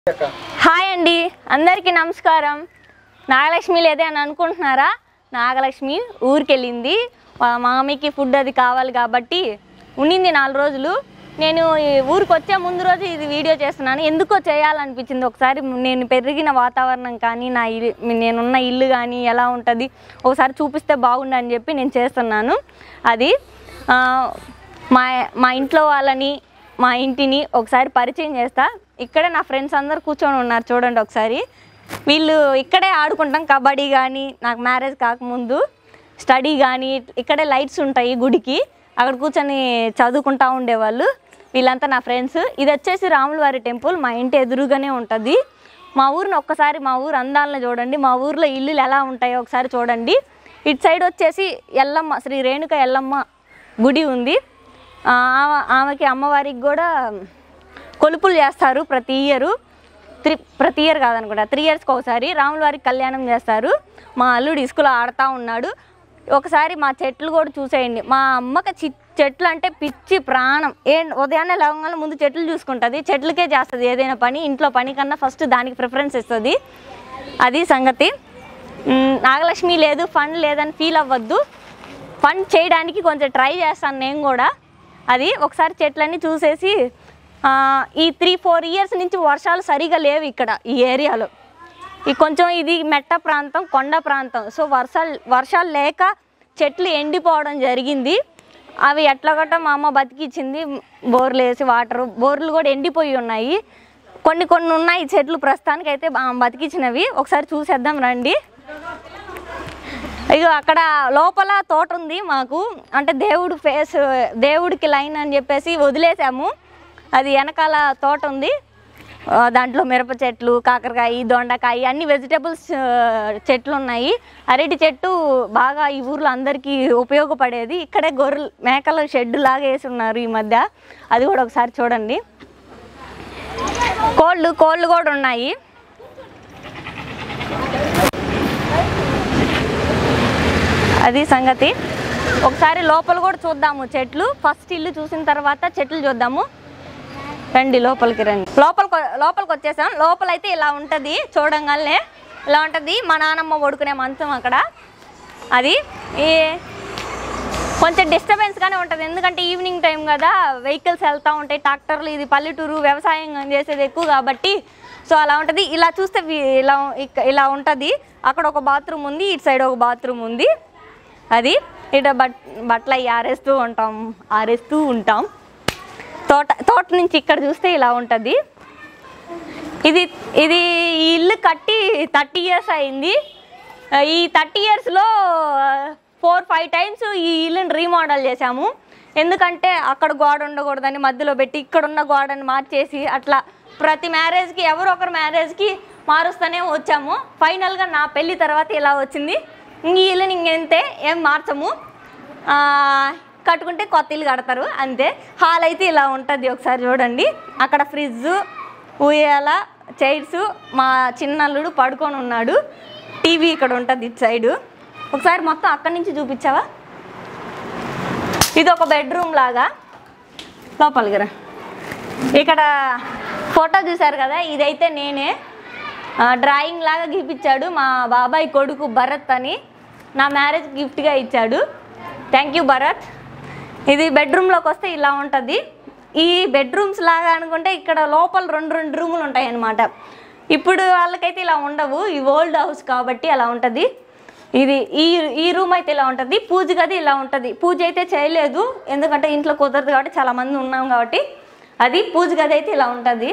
Hi అండి అందరికీ నమస్కారం నాగలక్ష్మి లేదే అని అనుకుంటున్నారా నాగలక్ష్మి ఊరికి వెళ్ళింది మా మామీకి ఫుడ్ అది కావాలి కాబట్టి ఉండింది నాలుగు రోజులు నేను ఈ ఊరికి వచ్చే ముందు రోజు ఇది వీడియో చేస్తున్నాను ఎందుకో చేయాలనిపించింది ఒకసారి నేను పెరిగిన వాతావరణం కానీ నా ఇల్లు నేనున్న ఇల్లు కానీ ఎలా ఉంటుంది ఒకసారి చూపిస్తే బాగుండని చెప్పి నేను చేస్తున్నాను అది ఆ, మా మా ఇంట్లో వాళ్ళని మా ఇంటిని ఒకసారి పరిచయం చేస్తా ఇక్కడే నా ఫ్రెండ్స్ అందరు కూర్చొని ఉన్నారు చూడండి ఒకసారి వీళ్ళు ఇక్కడే ఆడుకుంటాం కబడ్డీ కానీ నాకు మ్యారేజ్ కాకముందు స్టడీ కానీ ఇక్కడే లైట్స్ ఉంటాయి గుడికి అక్కడ కూర్చొని చదువుకుంటా ఉండేవాళ్ళు వీళ్ళంతా నా ఫ్రెండ్స్ ఇది వచ్చేసి రాములవారి టెంపుల్ మా ఇంటి ఎదురుగానే ఉంటుంది మా ఊరిని ఒక్కసారి మా ఊరు అందాలను చూడండి మా ఊర్లో ఇల్లులు ఎలా ఉంటాయో ఒకసారి చూడండి ఇటు సైడ్ వచ్చేసి ఎల్లమ్మ శ్రీ రేణుక ఎల్లమ్మ గుడి ఉంది ఆ, ఆమె- ఆమెకి అమ్మవారికి కూడా కొలుపులు చేస్తారు ప్రతి ఇయరు త్రీ ప్రతి ఇయర్ కాదనుకుంటా త్రీ ఇయర్స్కి ఒకసారి రాముల వారికి కళ్యాణం చేస్తారు మా అల్లుడు ఇసుకలో ఆడుతూ ఉన్నాడు ఒకసారి మా చెట్లు కూడా చూసేయండి మా అమ్మకి చి చెట్లు అంటే పిచ్చి ప్రాణం ఏ ఉదయాన్నే లేవగానే ముందు చెట్లు చూసుకుంటుంది చెట్లకే చేస్తుంది ఏదైనా పని ఇంట్లో పని కన్నా ఫస్ట్ దానికి ప్రిఫరెన్స్ ఇస్తుంది అది సంగతి మ్, నాగలక్ష్మి లేదు ఫండ్ లేదని ఫీల్ అవ్వద్దు ఫండ్ చేయడానికి కొంచెం ట్రై చేస్తాను నేను కూడా అది ఒకసారి చెట్లన్నీ చూసేసి ఆ, ఈ త్రీ ఫోర్ ఇయర్స్ నుంచి వర్షాలు సరిగా లేవు ఇక్కడ ఈ ఏరియాలో ఈ కొంచెం ఇది మెట్ట ప్రాంతం కొండ ప్రాంతం సో వర్షాలు వర్షాలు లేక చెట్లు ఎండిపోవడం జరిగింది అవి ఎట్లా గట్ట మా అమ్మ బతికిచ్చింది బోర్లు వేసి వాటర్ బోర్లు కూడా ఎండిపోయి ఉన్నాయి కొన్ని కొన్ని ఉన్నాయి చెట్లు ప్రస్తుతానికి అయితే బా- బతికిచ్చినవి ఒకసారి చూసేద్దాం రండి ఇక అక్కడ లోపల తోట ఉంది మాకు అంటే దేవుడు ఫేస్ దేవుడికి లైన్ అని చెప్పేసి వదిలేసాము అది వెనకాల తోట ఉంది ఆ, దాంట్లో మిరప చెట్లు కాకరకాయ దొండకాయ అన్ని వెజిటేబుల్స్ చెట్లు ఉన్నాయి అరటి చెట్టు బాగా ఈ ఊర్లో అందరికీ ఉపయోగపడేది ఇక్కడే గొర్రెలు మేకల షెడ్ లాగా వేసి ఉన్నారు ఈ మధ్య అది కూడా ఒకసారి చూడండి కోళ్ళు కోళ్ళు కూడా ఉన్నాయి అది సంగతి ఒకసారి లోపల కూడా చూద్దాము చెట్లు ఫస్ట్ ఇల్లు చూసిన తర్వాత చెట్లు చూద్దాము రండి లోపలికి రండి లోపలికి లోపలికి వచ్చేసాం లోపలైతే ఇలా ఉంటుంది చూడంగానే ఇలా ఉంటుంది మా నాన్నమ్మ పడుకునే మంచం అక్కడ అది ఈ కొంచెం డిస్టర్బెన్స్గానే ఉంటుంది ఎందుకంటే ఈవినింగ్ టైం కదా వెహికల్స్ వెళ్తూ ఉంటాయి ట్రాక్టర్లు ఇది పల్లెటూరు వ్యవసాయం చేసేది ఎక్కువ కాబట్టి సో అలా ఉంటుంది ఇలా చూస్తే వి- ఇలా ఇక్క- ఇలా ఉంటుంది అక్కడ ఒక బాత్రూమ్ ఉంది ఇటు సైడ్ ఒక బాత్రూమ్ ఉంది అది ఇటు బట్ బట్టలు అవి ఆరేస్తూ ఉంటాం ఆరేస్తూ ఉంటాం తోట తోట నుంచి ఇక్కడ చూస్తే ఇలా ఉంటుంది ఇది ఇది ఈ ఇల్లు కట్టి థర్టీ ఇయర్స్ అయింది ఆ, ఈ థర్టీ ఇయర్స్లో ఫోర్ ఫైవ్ టైమ్స్ ఈ ఇల్లుని రీమోడల్ చేశాము ఎందుకంటే అక్కడ గోడ ఉండకూడదని మధ్యలో పెట్టి ఇక్కడ ఉన్న గోడని మార్చేసి అట్లా ప్రతి మ్యారేజ్కి ఎవరో ఒకరు మ్యారేజ్కి మారుస్తూనే వచ్చాము ఫైనల్గా నా పెళ్ళి తర్వాత ఇలా వచ్చింది ఇంక ఈ ఇల్లుని ఇంకెంతే ఏం మార్చము ఆ, కట్టుకుంటే కొత్త ఇల్లు కడతారు అంతే హాల్ అయితే ఇలా ఉంటుంది ఒకసారి చూడండి అక్కడ ఫ్రిడ్జ్ ఉయ్యాల చైర్స్ మా చిన్నల్లుడు పడుకొని ఉన్నాడు టీవీ ఇక్కడ ఉంటుంది ఇటు సైడు ఒకసారి మొత్తం అక్కడి నుంచి చూపించావా ఇది ఒక బెడ్రూమ్ లాగా లోపలికి రా ఇక్కడ ఫోటో చూశారు కదా ఇదైతే నేనే ఆ, డ్రాయింగ్ లాగా గీపించాడు మా బాబాయ్ కొడుకు భరత్ అని నా మ్యారేజ్ గిఫ్ట్గా ఇచ్చాడు థ్యాంక్ యూ భరత్ ఇది బెడ్రూమ్లోకి వస్తే ఇలా ఉంటుంది ఈ బెడ్రూమ్స్ లాగా అనుకుంటే ఇక్కడ లోపల రెండు రెండు రూములు ఉంటాయి అన్నమాట ఇప్పుడు వాళ్ళకైతే ఇలా ఉండవు ఈ ఓల్డ్ హౌస్ కాబట్టి అలా ఉంటుంది ఇది ఈ ఈ రూమ్ అయితే ఇలా ఉంటుంది పూజ గది ఇలా ఉంటుంది పూజ అయితే చేయలేదు ఎందుకంటే ఇంట్లో కుదరదు కాబట్టి చాలా మంది ఉన్నాం కాబట్టి అది పూజ గది అయితే ఇలా ఉంటుంది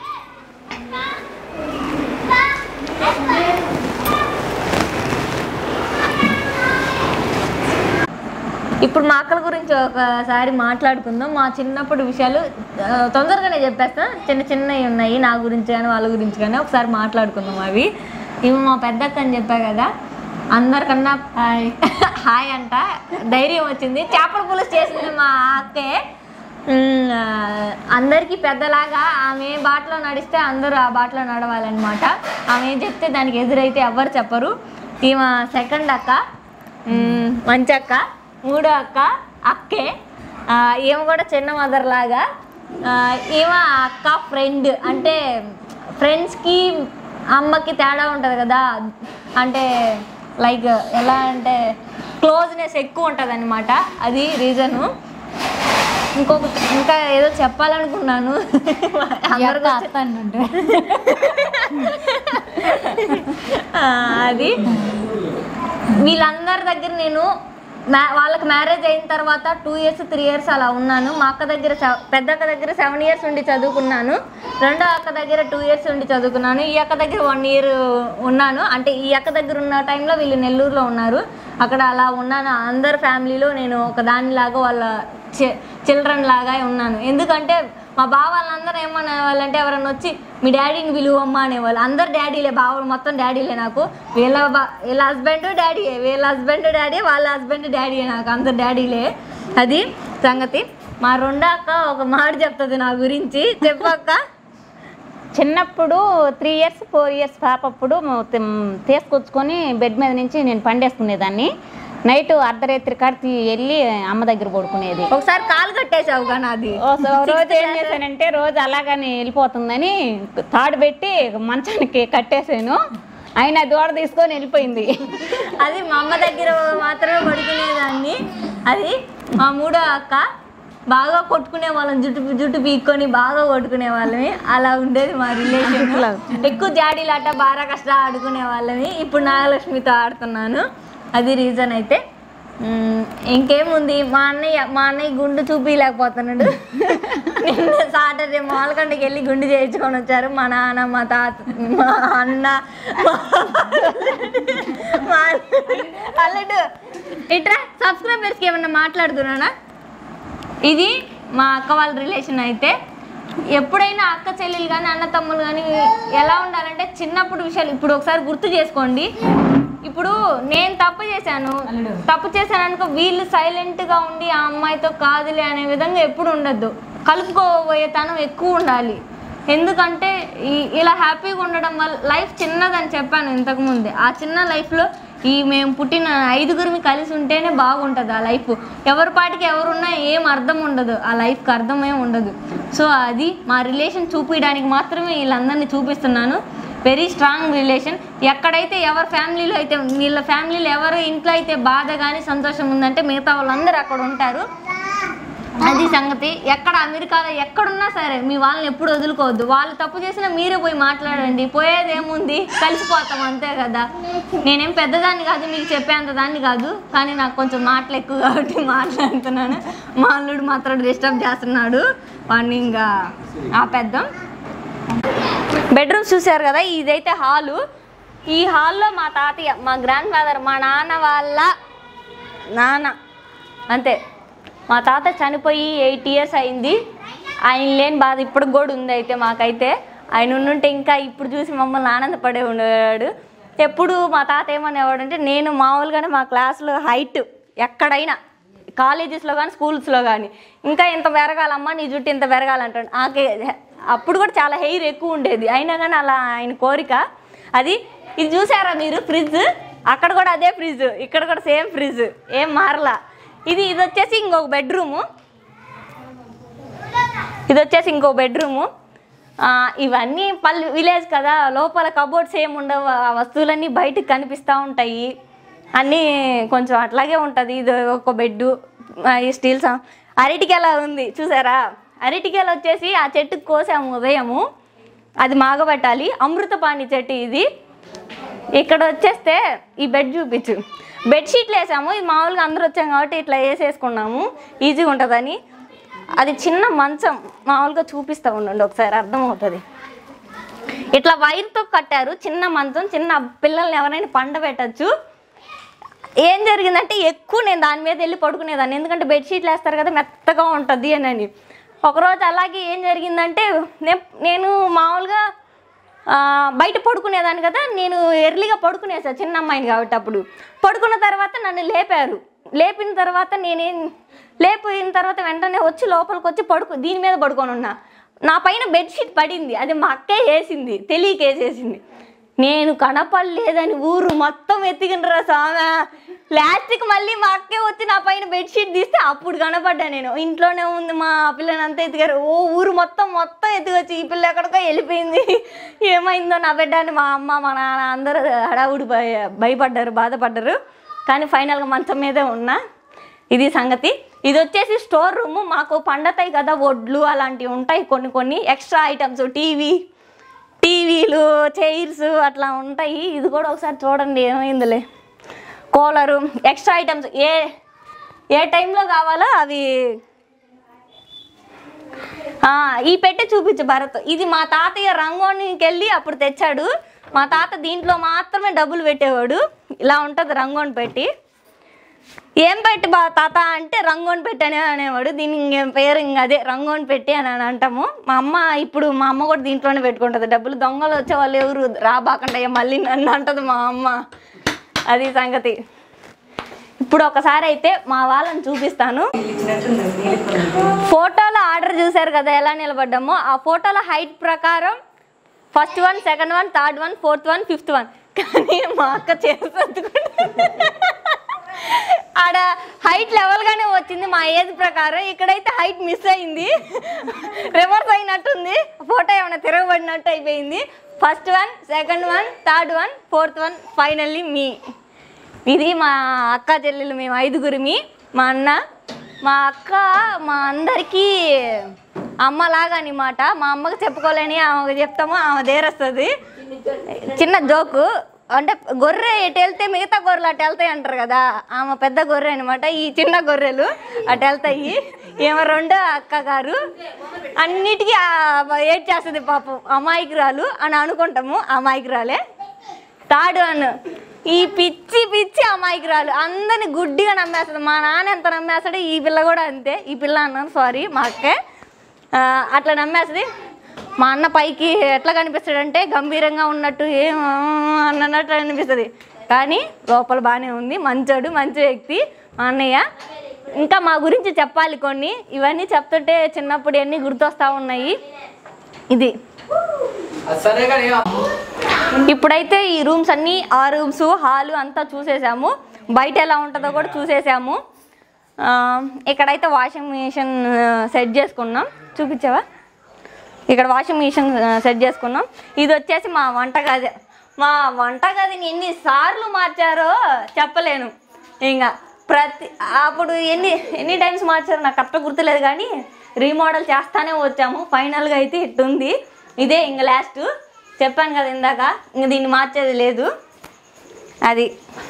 ఇప్పుడు మా అక్కల గురించి ఒకసారి మాట్లాడుకుందాం మా చిన్నప్పుడు విషయాలు ఆ, తొందరగానే చెప్పేస్తా చిన్న చిన్నవి ఉన్నాయి నా గురించి కానీ వాళ్ళ గురించి కానీ ఒకసారి మాట్లాడుకుందాం అవి ఇవి మా పెద్దక్క అని చెప్పా కదా అందరికన్నా హాయ్ హాయ్ అంట ధైర్యం వచ్చింది చేపల పులుసు చేసింది మా అక్కే ఉమ్, ఆ, అందరికీ పెద్దలాగా ఆమె ఏ బాటలో నడిస్తే అందరూ ఆ బాటలో నడవాలన్నమాట ఆమె ఏం చెప్తే దానికి ఎదురైతే ఎవ్వరు చెప్పరు ఈమె సెకండ్ అక్క ఉమ్, మంచి అక్క మూడో అక్క అక్కే ఆ, ఈమె కూడా చిన్న మదర్ లాగా ఆ, ఈమె అక్క ఫ్రెండ్ అంటే ఫ్రెండ్స్కి అమ్మకి తేడా ఉంటుంది కదా అంటే లైక్ ఎలా అంటే క్లోజ్నెస్ ఎక్కువ ఉంటుంది అనమాట అది రీజను ఇంకొక ఇంకా ఏదో చెప్పాలనుకున్నాను అందరు అక్క అత్త అన్నుంటే ఆ, అది వీళ్ళందరి దగ్గర నేను మ్యా వాళ్ళకి మ్యారేజ్ అయిన తర్వాత టూ ఇయర్స్ త్రీ ఇయర్స్ అలా ఉన్నాను మా అక్క దగ్గర సెవ- పెద్ద అక్క దగ్గర సెవెన్ ఇయర్స్ ఉండి చదువుకున్నాను రెండో అక్క దగ్గర టూ ఇయర్స్ ఉండి చదువుకున్నాను ఈ అక్క దగ్గర వన్ ఇయర్ ఉన్నాను అంటే ఈ అక్క దగ్గర ఉన్న టైంలో వీళ్ళు నెల్లూరులో ఉన్నారు అక్కడ అలా ఉన్నాను అందరి ఫ్యామిలీలో నేను ఒక దానిలాగా వాళ్ళ చిల్డ్రన్ లాగా ఉన్నాను ఎందుకంటే మా బావ వాళ్ళందరూ ఏమనే వాళ్ళంటే ఎవరైనా వచ్చి మీ డాడీని విలువమ్మ అనేవాళ్ళు అందరు డాడీలే బావలు మొత్తం డాడీలే నాకు వీళ్ళ బా వీళ్ళ హస్బెండ్ డాడీయే వీళ్ళ హస్బెండ్ డాడీ వాళ్ళ హస్బెండ్ డాడీయే నాకు అందరు డాడీలే అది సంగతి మా రెండో అక్క ఒక మాట చెప్తుంది నా గురించి చెప్పక్క చిన్నప్పుడు త్రీ ఇయర్స్ ఫోర్ ఇయర్స్ పాప అప్పుడు మొత్తం తీసుకొచ్చుకొని బెడ్ మీద నుంచి నేను పండేసుకునేదాన్ని నైట్ అర్ధరాత్రి కాడికి వెళ్ళి అమ్మ దగ్గర పడుకునేది ఒకసారి కాలు కట్టేసావుగా నాది ఓ సో రోజు ఏం చేశానంటే రోజు అలాగని వెళ్ళిపోతుందని తాడు పెట్టి మంచానికి కట్టేసాను అయినా దూడ తీసుకొని వెళ్ళిపోయింది అది మా అమ్మ దగ్గర మాత్రమే పడుకునేదాన్ని అది మా మూడో అక్క బాగా కొట్టుకునే వాళ్ళం జుట్టు జుట్టు పీక్కొని బాగా కొట్టుకునే వాళ్ళమి అలా ఉండేది మా రిలేషన్ ఎక్కువ జాడీలాట బాగా కష్ట ఆడుకునే వాళ్ళమి ఇప్పుడు నాగలక్ష్మితో ఆడుతున్నాను అది రీజన్ అయితే మ్మ్, ఇంకేముంది మా అన్నయ్య మా అన్నయ్య గుండు చూపించలేకపోతున్నాడు నిన్న సాటర్డే మాలకండకి వెళ్ళి గుండు చేయించుకొని వచ్చారు మా నాన్న మా తాత మా అన్న మా మా అల్లుడు ఇట్రా సబ్స్క్రైబర్స్కి ఏమన్నా మాట్లాడుతున్నానా ఇది మా అక్క వాళ్ళ రిలేషన్ అయితే ఎప్పుడైనా అక్క చెల్లెలు కానీ అన్న తమ్ములు కానీ ఎలా ఉండాలంటే చిన్నప్పుడు విషయాలు ఇప్పుడు ఒకసారి గుర్తు చేసుకోండి ఇప్పుడు నేను తప్పు చేశాను తప్పు చేశాను అనుకో వీళ్ళు సైలెంట్గా ఉండి ఆ అమ్మాయితో కాదులే అనే విధంగా ఎప్పుడు ఉండద్దు కలుపుకోబోయే తనం ఎక్కువ ఉండాలి ఎందుకంటే ఈ- ఇలా హ్యాపీగా ఉండడం వల్ల లైఫ్ చిన్నదని చెప్పాను ఇంతకుముందే ఆ చిన్న లైఫ్లో ఈ మేము పుట్టిన ఐదుగురిని కలిసి ఉంటేనే బాగుంటుంది ఆ లైఫ్ ఎవరి పాటికి ఎవరున్నా ఏం అర్థం ఉండదు ఆ లైఫ్కి అర్థమే ఉండదు సో అది మా రిలేషన్ చూపించడానికి మాత్రమే వీళ్ళందరినీ చూపిస్తున్నాను వెరీ స్ట్రాంగ్ రిలేషన్ ఎక్కడైతే ఎవరి ఫ్యామిలీలో అయితే వీళ్ళ ఫ్యామిలీలో ఎవరి ఇంట్లో అయితే బాధ కానీ సంతోషం ఉందంటే మిగతా వాళ్ళందరూ అక్కడ ఉంటారు అది సంగతి ఎక్కడ అమెరికాలో ఎక్కడున్నా సరే మీ వాళ్ళని ఎప్పుడు వదులుకోవద్దు వాళ్ళు తప్పు చేసినా మీరే పోయి మాట్లాడండి పోయేది ఏముంది కలిసిపోతాం అంతే కదా నేనేం పెద్దదాన్ని కాదు మీకు చెప్పేంత దాన్ని కాదు కానీ నాకు కొంచెం మాటలు ఎక్కువ కాబట్టి మాట్లాడుతున్నాను మా అల్లుడు మాత్రం డిస్టర్బ్ చేస్తున్నాడు వాడిని ఇంకా ఆపేద్దాం బెడ్రూమ్స్ చూశారు కదా ఇదైతే హాలు ఈ హాల్లో మా తాతయ్య మా గ్రాండ్ ఫాదర్ మా నాన్న వాళ్ళ నాన్న అంతే మా తాత చనిపోయి ఎయిట్ ఇయర్స్ అయింది ఆయన లేని బాధ ఇప్పుడు కూడా ఉంది అయితే మాకైతే ఆయన ఉండుంటే ఇంకా ఇప్పుడు చూసి మమ్మల్ని ఆనందపడే ఉండేవాడు ఎప్పుడు మా తాత ఏమనేవాడు అంటే నేను మామూలుగానే మా క్లాస్లో హైట్ ఎక్కడైనా కాలేజెస్లో కానీ స్కూల్స్లో కానీ ఇంకా ఇంత పెరగాలమ్మా నీ జుట్టు ఇంత పెరగాలంటాడు నాకే అప్పుడు కూడా చాలా హెయిర్ ఎక్కువ ఉండేది అయినా కానీ అలా ఆయన కోరిక అది ఇది చూసారా మీరు ఫ్రిడ్జ్ అక్కడ కూడా అదే ఫ్రిడ్జ్ ఇక్కడ కూడా సేమ్ ఫ్రిడ్జ్ ఏం మారలా ఇది ఇది వచ్చేసి ఇంకొక బెడ్రూము ఇది వచ్చేసి ఇంకో బెడ్రూము ఆ, ఇవన్నీ పల్లె విలేజ్ కదా లోపల కబోర్డ్స్ ఏమి ఉండవు ఆ వస్తువులన్నీ బయటకు కనిపిస్తూ ఉంటాయి అన్నీ కొంచెం అట్లాగే ఉంటుంది ఇది ఒక బెడ్ ఈ స్టీల్ సా అరటికెల ఉంది చూసారా అరటికెల వచ్చేసి ఆ చెట్టుకు కోసాము ఉదయము అది మాగబెట్టాలి అమృతపాణి చెట్టు ఇది ఇక్కడ వచ్చేస్తే ఈ బెడ్ చూపించు బెడ్షీట్లు వేసాము ఇది మామూలుగా అందరూ వచ్చాం కాబట్టి ఇట్లా వేసేసుకున్నాము ఈజీగా ఉంటుందని అది చిన్న మంచం మామూలుగా చూపిస్తూ ఉండండి ఒకసారి అర్థమవుతుంది ఇట్లా వైర్తో కట్టారు చిన్న మంచం చిన్న పిల్లల్ని ఎవరైనా పండబెట్టచ్చు ఏం జరిగిందంటే ఎక్కువ నేను దాని మీద వెళ్ళి పడుకునేదాన్ని ఎందుకంటే బెడ్షీట్లు వేస్తారు కదా మెత్తగా ఉంటుంది అని అని ఒకరోజు అలాగే ఏం జరిగిందంటే నే- నేను మామూలుగా ఆ, బయట పడుకునేదాన్ని కదా నేను ఎర్లీగా పడుకునేసా చిన్న అమ్మాయిని కాబట్టి అప్పుడు పడుకున్న తర్వాత నన్ను లేపారు లేపిన తర్వాత నేనేం లేపిన తర్వాత వెంటనే వచ్చి లోపలికి వచ్చి పడుకు దీని మీద పడుకొని ఉన్నా నా పైన బెడ్షీట్ పడింది అది మా అక్కే వేసింది తెలియక వేసేసింది నేను కనపడలేదని ఊరు మొత్తం ఎత్తికినరా సామె లాస్ట్కి మళ్ళీ మా అక్కే వచ్చి నా పైన బెడ్షీట్ తీస్తే అప్పుడు కనపడ్డా నేను ఇంట్లోనే ఉంది మా పిల్లని అంతా ఎత్తికారు ఓ ఊరు మొత్తం మొత్తం ఎత్తుకొచ్చి ఈ పిల్ల ఎక్కడికో వెళ్ళిపోయింది ఏమైందో నా బిడ్డ అని మా అమ్మ మా నాన్న అందరూ హడావుడి భయ భయపడ్డారు బాధపడ్డారు కానీ ఫైనల్గా మంచం మీదే ఉన్నా ఇది సంగతి ఇది వచ్చేసి స్టోర్ రూమ్ మాకు పండతాయి కదా వడ్లు అలాంటివి ఉంటాయి కొన్ని కొన్ని ఎక్స్ట్రా ఐటమ్స్ టీవీ టీవీలు చైర్స్ అట్లా ఉంటాయి ఇది కూడా ఒకసారి చూడండి ఏమైందిలే కూలరు ఎక్స్ట్రా ఐటమ్స్ ఏ ఏ టైంలో కావాలో అవి ఆ, ఈ పెట్టె చూపించు భరత్ ఇది మా తాతయ్య రంగోనికి వెళ్ళి అప్పుడు తెచ్చాడు మా తాత దీంట్లో మాత్రమే డబ్బులు పెట్టేవాడు ఇలా ఉంటుంది రంగోని పెట్టి ఏం పెట్టి బా తాత అంటే రంగోని పెట్టనే అనేవాడు దీని ఇంకేం పేరు ఇంక అదే రంగోని పెట్టి అని అని అంటాము మా అమ్మ ఇప్పుడు మా అమ్మ కూడా దీంట్లోనే పెట్టుకుంటుంది డబ్బులు దొంగలు వచ్చే వాళ్ళు ఎవరు రాబాకండి మళ్ళీ నన్ను అంటది మా అమ్మ అది సంగతి ఇప్పుడు ఒకసారి అయితే మా వాళ్ళని చూపిస్తాను ఫోటోలో ఆర్డర్ చూశారు కదా ఎలా నిలబడ్డామో ఆ ఫోటోల హైట్ ప్రకారం first one second one third one fourth one fifth one కానీ మా అక్క చేసేది ఆడ హైట్ లెవెల్గానే వచ్చింది మా ఏజ్ ప్రకారం ఇక్కడైతే హైట్ మిస్ అయింది రివర్స్ అయినట్టుంది ఫోటో ఏమైనా తిరగబడినట్టు అయిపోయింది first one second one third one fourth one finally మీ ఇది మా అక్క చెల్లెలు మేము ఐదుగురిమి మా అన్న మా అక్క మా అందరికీ అమ్మలాగా అనమాట మా అమ్మకి చెప్పుకోలేని ఆమెకు చెప్తాము ఆమె దేరస్తుంది చిన్న జోకు అంటే గొర్రె ఎటు వెళ్తే మిగతా గొర్రెలు అటు వెళ్తాయి అంటారు కదా ఆమె పెద్ద గొర్రె అనమాట ఈ చిన్న గొర్రెలు అటు వెళ్తాయి ఏమో రెండో అక్క గారు అన్నిటికీ ఏడ్ చేస్తుంది పాపం అమాయకురాలు అని అనుకుంటాము అమాయకురాలే థర్డ్ వన్ ఈ పిచ్చి పిచ్చి అమాయకురాలు అందరిని గుడ్డిగా నమ్మేస్తుంది మా నాన్న ఎంత నమ్మేస్తాడు ఈ పిల్ల కూడా అంతే ఈ పిల్ల అన్నాను సారీ మా అక్కే ఆ, అట్లా నమ్మేస్తుంది మా అన్న పైకి ఎట్లా కనిపిస్తాడంటే గంభీరంగా ఉన్నట్టు ఏం అన్నట్టు అనిపిస్తుంది కానీ లోపల బాగానే ఉంది మంచోడు మంచి వ్యక్తి మా అన్నయ్య ఇంకా మా గురించి చెప్పాలి కొన్ని ఇవన్నీ చెప్తుంటే చిన్నప్పుడు అన్నీ గుర్తొస్తూ ఉన్నాయి ఇది సరే కానీ ఇప్పుడైతే ఈ రూమ్స్ అన్నీ ఆ రూమ్స్ హాలు అంతా చూసేసాము బయట ఎలా ఉంటుందో కూడా చూసేసాము ఆ, ఇక్కడైతే వాషింగ్ మిషన్ సెట్ చేసుకున్నాం చూపించావా ఇక్కడ వాషింగ్ మిషన్ సెట్ చేసుకున్నాం ఇది వచ్చేసి మా వంటగది మా వంటగదిని ఎన్నిసార్లు మార్చారో చెప్పలేను ఇంకా ప్రతి అప్పుడు ఎన్ని ఎన్ని టైమ్స్ మార్చారో నాకు కరెక్ట్ గుర్తులేదు కానీ రీమోడల్ చేస్తానే వచ్చాము ఫైనల్గా అయితే ఇట్టుంది ఇదే ఇంక లాస్ట్ చెప్పాను కదా ఇందాక ఇంక దీన్ని మార్చేది లేదు అది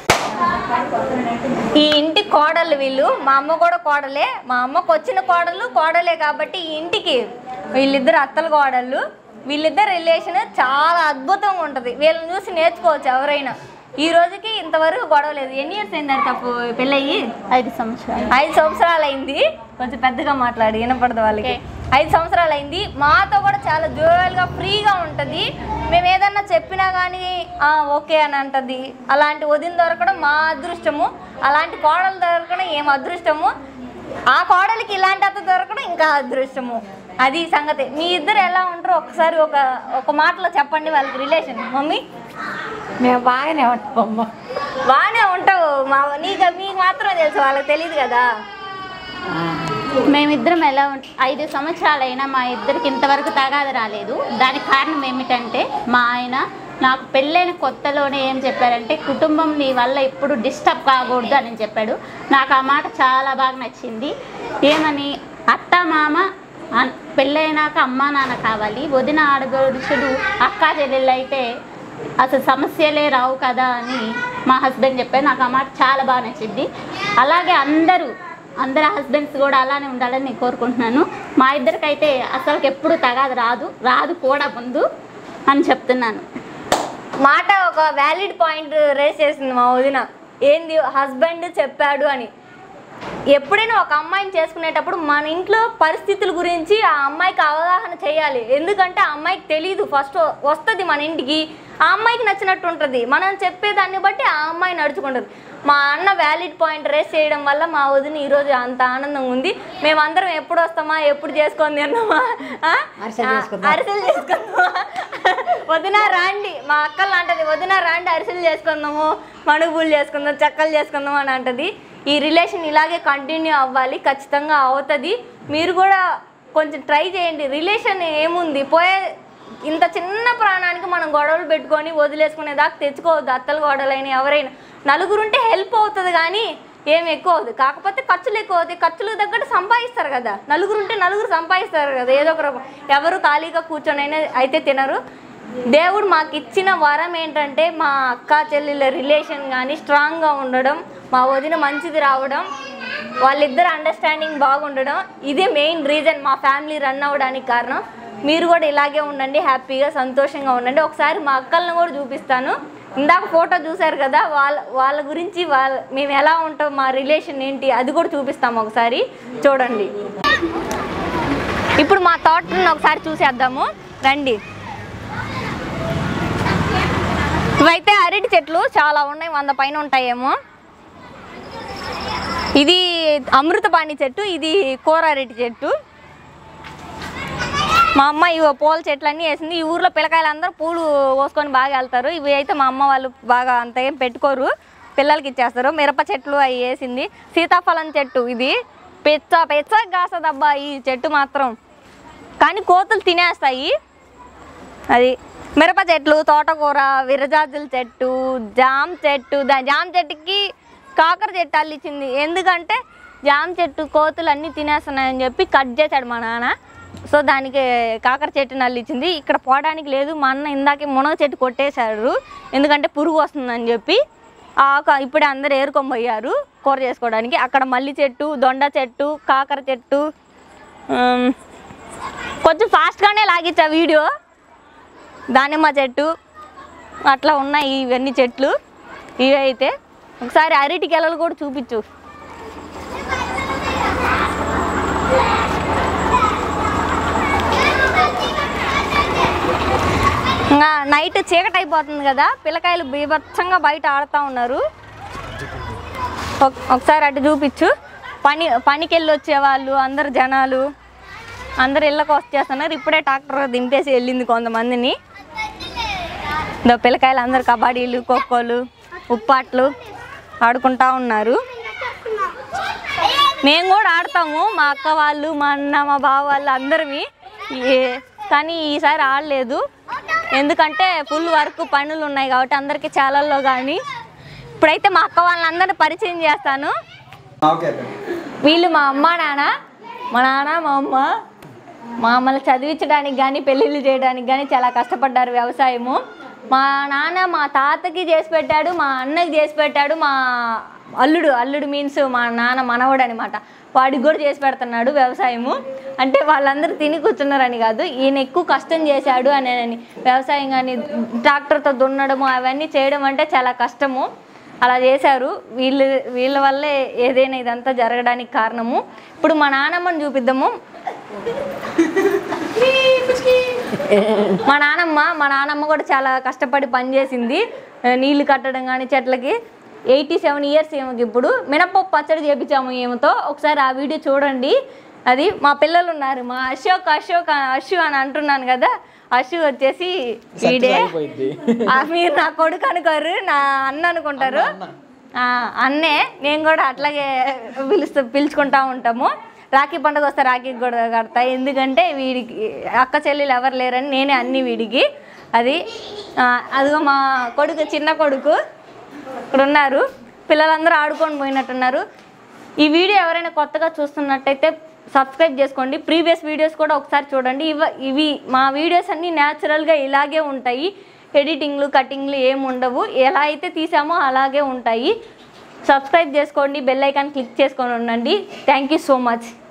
ఈ ఇంటి కోడలు వీళ్ళు మా అమ్మ కూడా కోడలే మా అమ్మకు వచ్చిన కోడలు కోడలే కాబట్టి ఈ ఇంటికి వీళ్ళిద్దరు అత్తల కోడళ్ళు వీళ్ళిద్దరు రిలేషన్ చాలా అద్భుతంగా ఉంటుంది వీళ్ళని చూసి నేర్చుకోవచ్చు ఎవరైనా ఈ రోజుకి ఇంతవరకు గొడవ లేదు ఎన్ని ఇయర్స్ అయింది తప్పు పెళ్ళయ్యి ఐదు సంవత్సరాలు ఐదు సంవత్సరాలు అయింది కొంచెం పెద్దగా మాట్లాడి వినపడదు వాళ్ళకి ఐదు సంవత్సరాలు అయింది మాతో కూడా చాలా జోయల్గా ఫ్రీగా ఉంటుంది మేము ఏదన్నా చెప్పినా కానీ "ఆ, ఓకే అని అంటది అలాంటి వదిన దొరకడం మా అదృష్టము అలాంటి కోడలు దొరకడం ఏం అదృష్టము ఆ కోడలికి ఇలాంటి అత్త దొరకడం ఇంకా అదృష్టము అది సంగతి మీ ఇద్దరు ఎలా ఉంటారో ఒకసారి ఒక ఒక మాటలో చెప్పండి వాళ్ళకి రిలేషన్ మమ్మీ మేము బాగానే ఉంటాం బాగానే ఉంటావు మా నీకు మీకు మాత్రమే తెలుసు వాళ్ళకి తెలియదు కదా మేమిద్దరం ఎలా ఉంట ఐదు సంవత్సరాలైనా మా ఇద్దరికి ఇంతవరకు తగాద రాలేదు దానికి కారణం ఏమిటంటే మా ఆయన నాకు పెళ్ళైన కొత్తలోనే ఏం చెప్పారంటే కుటుంబం నీ వల్ల ఎప్పుడు డిస్టర్బ్ కాకూడదు అని చెప్పాడు నాకు ఆ మాట చాలా బాగా నచ్చింది ఏమని అత్త మామ అన్- పెళ్ళైనాక అమ్మా నాన్న కావాలి వదిన ఆడగడుచులు అక్కా చెల్లెళ్ళు అయితే అసలు సమస్యలే రావు కదా అని మా హస్బెండ్ చెప్పారు నాకు ఆ మాట చాలా బాగా నచ్చింది అలాగే అందరూ అందరి హస్బెండ్స్ కూడా అలానే ఉండాలని నేను కోరుకుంటున్నాను మా ఇద్దరికైతే అసలుకి ఎప్పుడు తగాదు రాదు రాదు కూడా ముందు అని చెప్తున్నాను మాట ఒక వ్యాలిడ్ పాయింట్ రేస్ చేసింది మా వదిన ఏంది హస్బెండ్ చెప్పాడు అని ఎప్పుడైనా ఒక అమ్మాయిని చేసుకునేటప్పుడు మన ఇంట్లో పరిస్థితుల గురించి ఆ అమ్మాయికి అవగాహన చేయాలి ఎందుకంటే ఆ అమ్మాయికి తెలియదు ఫస్ట్ వస్తుంది మన ఇంటికి ఆ అమ్మాయికి నచ్చినట్టు ఉంటుంది మనం చెప్పేదాన్ని బట్టి ఆ అమ్మాయి నడుచుకుంటుంది మా అన్న వ్యాలిడ్ పాయింట్ రేస్ చేయడం వల్ల మా వదిన ఈరోజు అంత ఆనందంగా ఉంది మేమందరం ఎప్పుడు వస్తామా ఎప్పుడు చేసుకొని తిన్నామా ఆ? అరిసెలు చేసుకుందాం. అరిసెలు చేసుకుందామా వదిన రాండి మా అక్కలు అంటది వదిన రాండి అరిసెలు చేసుకుందాము మణుగులు చేసుకుందాం చెక్కలు చేసుకుందాం అని అంటది ఈ రిలేషన్ ఇలాగే కంటిన్యూ అవ్వాలి ఖచ్చితంగా అవుతుంది మీరు కూడా కొంచెం ట్రై చేయండి రిలేషన్ ఏముంది పోయే ఇంత చిన్న ప్రాణానికి మనం గొడవలు పెట్టుకొని వదిలేసుకునే దాకా తెచ్చుకోవద్దు అత్తలు గొడవలైన ఎవరైనా నలుగురుంటే హెల్ప్ అవుతుంది కానీ ఏం ఎక్కువ అవుతుంది కాకపోతే ఖర్చులు ఎక్కువ అవుతాయి ఖర్చులకు తగ్గట్టు సంపాదిస్తారు కదా నలుగురు ఉంటే నలుగురు సంపాదిస్తారు కదా ఏదో ఒక రకం ఎవరు ఖాళీగా కూర్చొని అయినా అయితే తినరు దేవుడు మాకు ఇచ్చిన వరం ఏంటంటే మా అక్క చెల్లెళ్ళ రిలేషన్ కానీ స్ట్రాంగ్గా ఉండడం మా వదిన మంచిది రావడం వాళ్ళిద్దరు అండర్స్టాండింగ్ బాగుండడం ఇదే మెయిన్ రీజన్ మా ఫ్యామిలీ రన్ అవ్వడానికి కారణం మీరు కూడా ఇలాగే ఉండండి హ్యాపీగా సంతోషంగా ఉండండి ఒకసారి మా అక్కలను కూడా చూపిస్తాను ఇందాక ఫోటో చూశారు కదా వాళ్ళ వాళ్ళ గురించి వాళ్ళ మేము ఎలా ఉంటాం మా రిలేషన్ ఏంటి అది కూడా చూపిస్తాము ఒకసారి చూడండి ఇప్పుడు మా తోటను ఒకసారి చూసేద్దాము రండి ఇవైతే అరటి చెట్లు చాలా ఉన్నాయి వంద పైన ఉంటాయేమో ఇది అమృతపాణి చెట్టు ఇది కూర అరటి చెట్టు మా అమ్మ ఇవి పూల చెట్లన్నీ వేసింది ఈ ఊర్లో పిల్లకాయలు అందరూ పూలు కోసుకొని బాగా వెళ్తారు ఇవి అయితే మా అమ్మ వాళ్ళు బాగా అంత ఏం పెట్టుకోరు పిల్లలకి ఇచ్చేస్తారు మిరప చెట్లు అవి వేసింది సీతాఫలం చెట్టు ఇది పెచ్చ పెచ్చ కాసదబ్బా ఈ చెట్టు మాత్రం కానీ కోతులు తినేస్తాయి అది మిరప చెట్లు తోటకూర విరజాజుల చెట్టు జామ చెట్టు దా జామ చెట్టుకి కాకర చెట్టు అల్లిచ్చింది ఎందుకంటే జామ చెట్టు కోతులు అన్నీ తినేస్తున్నాయని చెప్పి కట్ చేశాడు మా నాన్న సో దానికి కాకర చెట్టుని అల్లిచ్చింది ఇక్కడ పోవడానికి లేదు మా అన్న ఇందాకే మునగ చెట్టు కొట్టేశాడు ఎందుకంటే పురుగు వస్తుందని చెప్పి ఆ ఆకు ఇప్పుడే అందరు ఏరుకొని పోయారు కూర చేసుకోవడానికి అక్కడ మల్లి చెట్టు దొండ చెట్టు కాకర చెట్టు ఉమ్, కొంచెం ఫాస్ట్గానే లాగిచ్చా వీడియో దానిమ్మ చెట్టు అట్లా ఉన్నాయి ఇవన్నీ చెట్లు ఇవి అయితే ఒకసారి అరటి గెలలు కూడా చూపించు ఇంకా నైట్ చీకటి అయిపోతుంది కదా పిల్లకాయలు బీభత్సంగా బయట ఆడుతూ ఉన్నారు ఒక- ఒకసారి అటు చూపించు పని పనికి వెళ్ళి వచ్చేవాళ్ళు అందరు జనాలు అందరు ఇళ్ళకి వచ్చేస్తున్నారు ఇప్పుడే ట్రాక్టర్ దింపేసి వెళ్ళింది కొంతమందిని దో పిల్లకాయలు అందరు కబడ్డీలు ఖోఖోలు ఉప్పాట్లు ఆడుకుంటా ఉన్నారు మేము కూడా ఆడతాము మా అక్క వాళ్ళు మా అన్న మా బావ వాళ్ళు అందరివి ఏ- కానీ ఈసారి ఆడలేదు ఎందుకంటే ఫుల్ వర్క్ పనులు ఉన్నాయి కాబట్టి అందరికీ చాలల్లో కానీ ఇప్పుడైతే మా అక్క వాళ్ళందరినీ పరిచయం చేస్తాను ఓకే వీళ్ళు మా అమ్మ నాన్న మా నాన్న మా అమ్మ మమ్మల్ని చదివించడానికి కానీ పెళ్ళిళ్ళు చేయడానికి కానీ చాలా కష్టపడ్డారు వ్యవసాయము మా నాన్న మా తాతకి చేసి పెట్టాడు మా అన్నకి చేసి పెట్టాడు మా అల్లుడు అల్లుడు మీన్స్ మా నాన్న మనవడు అనమాట వాడికి కూడా చేసి పెడుతున్నాడు వ్యవసాయము అంటే వాళ్ళందరూ తిని కూర్చున్నారని కాదు ఈయన ఎక్కువ కష్టం చేశాడు అని అని వ్యవసాయం కానీ ట్రాక్టర్తో దున్నడము అవన్నీ చేయడం అంటే చాలా కష్టము అలా చేశారు వీళ్ళు వీళ్ళ వల్లే ఏదైనా ఇదంతా జరగడానికి కారణము ఇప్పుడు మా నానమ్మని చూపిద్దాము మా నానమ్మ మా నానమ్మ కూడా చాలా కష్టపడి పనిచేసింది ఆ, నీళ్లు కట్టడం కానీ చెట్లకి ఎయిటీ సెవెన్ ఇయర్స్ ఏమకి ఇప్పుడు మినపప్పు పచ్చడి చేపించాము ఏమతో ఒకసారి ఆ వీడియో చూడండి అది మా పిల్లలు ఉన్నారు మా అశోక్ అశోక్ అశు అని అంటున్నాను కదా అశు వచ్చేసి వీడే ఆ, మీరు నా కొడుకు అనుకోరు నా అన్న అనుకుంటారు ఆ, అన్నే నేను కూడా అట్లాగే పిలుస్తూ పిలుచుకుంటా ఉంటాము రాఖీ పండుగ వస్తే రాఖీ కూడా కడతా ఎందుకంటే వీడికి అక్క చెల్లెలు ఎవరు లేరని నేనే అన్ని వీడికి అది ఆ, అదిగో మా కొడుకు చిన్న కొడుకు ఇక్కడ ఉన్నారు పిల్లలందరూ ఆడుకొని పోయినట్టున్నారు ఈ వీడియో ఎవరైనా కొత్తగా చూస్తున్నట్టయితే సబ్స్క్రైబ్ చేసుకోండి ప్రీవియస్ వీడియోస్ కూడా ఒకసారి చూడండి ఇవ ఇవి మా వీడియోస్ అన్నీ న్యాచురల్గా ఇలాగే ఉంటాయి ఎడిటింగ్లు కటింగ్లు ఏమి ఉండవు ఎలా అయితే తీసామో అలాగే ఉంటాయి సబ్స్క్రైబ్ చేసుకోండి బెల్ ఐకాన్ క్లిక్ చేసుకొని ఉండండి థ్యాంక్ యూ సో మచ్